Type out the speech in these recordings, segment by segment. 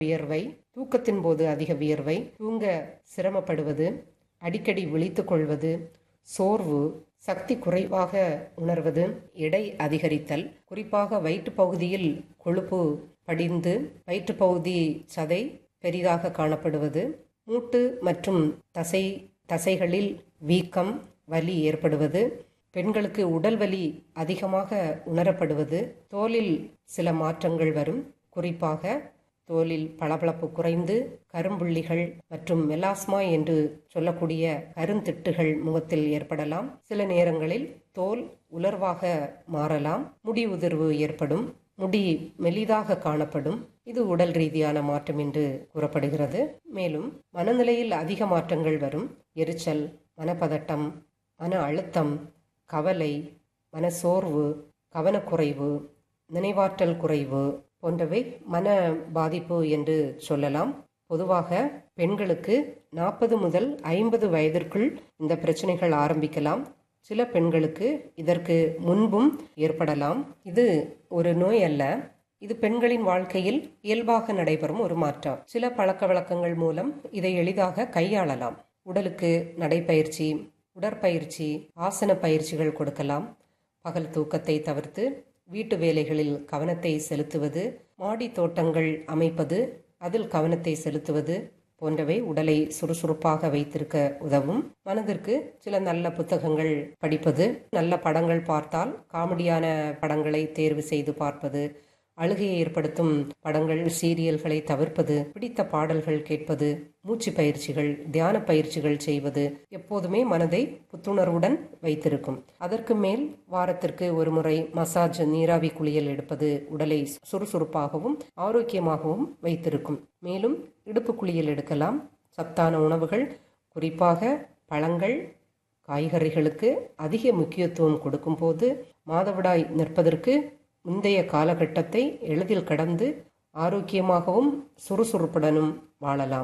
வியர்வை தூக்கத்தின் போது அதிக வியர்வை தூங்க சிரமப்படுவது அடிக்கடி விழித்துக் கொள்வது சோர்வு சக்தி குறைவாக உணர்வது எடை அதிகரித்தல் குறிப்பாக வயிற்று பகுதியில் கொழுப்பு படிந்து வயிற்று பகுதி சதை பெரிதாக காணப்படுவது மூட்டு மற்றும் தசை தசைகளில் வீக்கம் வலி ஏற்படுவது பெண்களுக்கு உடல் வலி அதிகமாக உணரப்படுவது தோலில் சில மாற்றங்கள் வரும் குறிப்பாக தோலில் பளபளப்பு குறைந்து கரும்புள்ளிகள் மற்றும் மெலாஸ்மா என்று சொல்லக்கூடிய கருந்திட்டுகள் முகத்தில் ஏற்படலாம் சில நேரங்களில் தோல் உலர்வாக மாறலாம் முடி உதிர்வு ஏற்படும் முடி மெலிதாக காணப்படும் இது உடல் ரீதியான மாற்றம் என்று கூறப்படுகிறது மேலும் மனநிலையில் அதிக மாற்றங்கள் வரும் எரிச்சல் மனப்பதட்டம் மன அழுத்தம் கவலை மனசோர்வு கவனக்குறைவு நினைவாற்றல் குறைவு போன்றவை மன பாதிப்பு என்று சொல்லலாம் பொதுவாக பெண்களுக்கு நாற்பது முதல் ஐம்பது வயதிற்குள் இந்த பிரச்சனைகள் ஆரம்பிக்கலாம் சில பெண்களுக்கு இதற்கு முன்பும் ஏற்படலாம் இது ஒரு நோய் அல்ல இது பெண்களின் வாழ்க்கையில் இயல்பாக நடைபெறும் ஒரு மாற்றம் சில பழக்க வழக்கங்கள் மூலம் இதை எளிதாக கையாளலாம் உடலுக்கு நடைப்பயிற்சி உடற்பயிற்சி ஆசன பயிற்சிகள் கொடுக்கலாம் பகல் தூக்கத்தை தவிர்த்து வீட்டு வேலைகளில் கவனத்தை செலுத்துவது மாடி தோட்டங்கள் அமைப்பது அதில் கவனத்தை செலுத்துவது போன்றவை உடலை சுறுசுறுப்பாக வைத்திருக்க உதவும் மனதிற்கு சில நல்ல புத்தகங்கள் படிப்பது நல்ல படங்கள் பார்த்தால் காமெடியான படங்களை தேர்வு செய்து பார்ப்பது அழுகையை ஏற்படுத்தும் படங்கள் சீரியல்களை தவிர்ப்பது பிடித்த பாடல்கள் கேட்பது மூச்சு பயிற்சிகள் தியான பயிற்சிகள் செய்வது எப்போதுமே மனதை புத்துணர்வுடன் வைத்திருக்கும் அதற்கு மேல் வாரத்திற்கு ஒரு முறை மசாஜ் நீராவி குளியல் எடுப்பது உடலை சுறுசுறுப்பாகவும் ஆரோக்கியமாகவும் வைத்திருக்கும் மேலும் இடுப்பு குளியல் எடுக்கலாம் சத்தான உணவுகள் குறிப்பாக பழங்கள் காய்கறிகளுக்கு அதிக முக்கியத்துவம் கொடுக்கும்போது மாதவிடாய் நிற்பதற்கு முந்தைய காலகட்டத்தை எளிதில் கடந்து ஆரோக்கியமாகவும் சுறுசுறுப்புடனும் வாழலாம்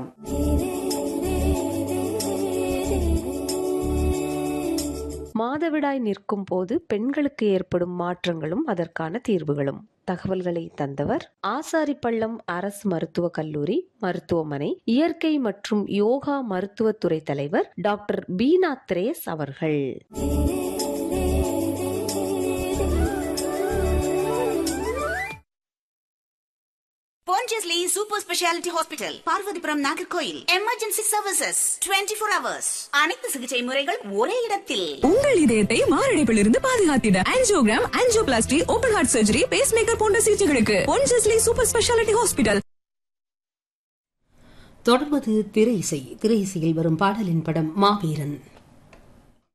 மாதவிடாய் நிற்கும் போது பெண்களுக்கு ஏற்படும் மாற்றங்களும் அதற்கான தீர்வுகளும் தகவல்களை தந்தவர் ஆசாரிப்பள்ளம் அரசு மருத்துவக் கல்லூரி மருத்துவமனை இயற்கை மற்றும் யோகா மருத்துவத்துறை தலைவர் டாக்டர் பீனா திரேஸ் அவர்கள் Pondicherry super speciality hospital Parvathipuram Nagercoil emergency services 24 four hours அனைத்து சிகிச்சை முறைகள் ஒரே இடத்தில் உங்கள் இதயத்தை மாரடைப்பிலிருந்து பாதுகாத்திட angiogram angioplasty open heart surgery pacemaker போன்ற சிகிச்சைகளுக்கு பொன்ஜஸ்லி சூப்பர் ஸ்பெஷாலிட்டி ஹாஸ்பிட்டல் தொடர்வது திரை இசை திரை இசையில் வரும் பாடலின் படம் மாவீரன்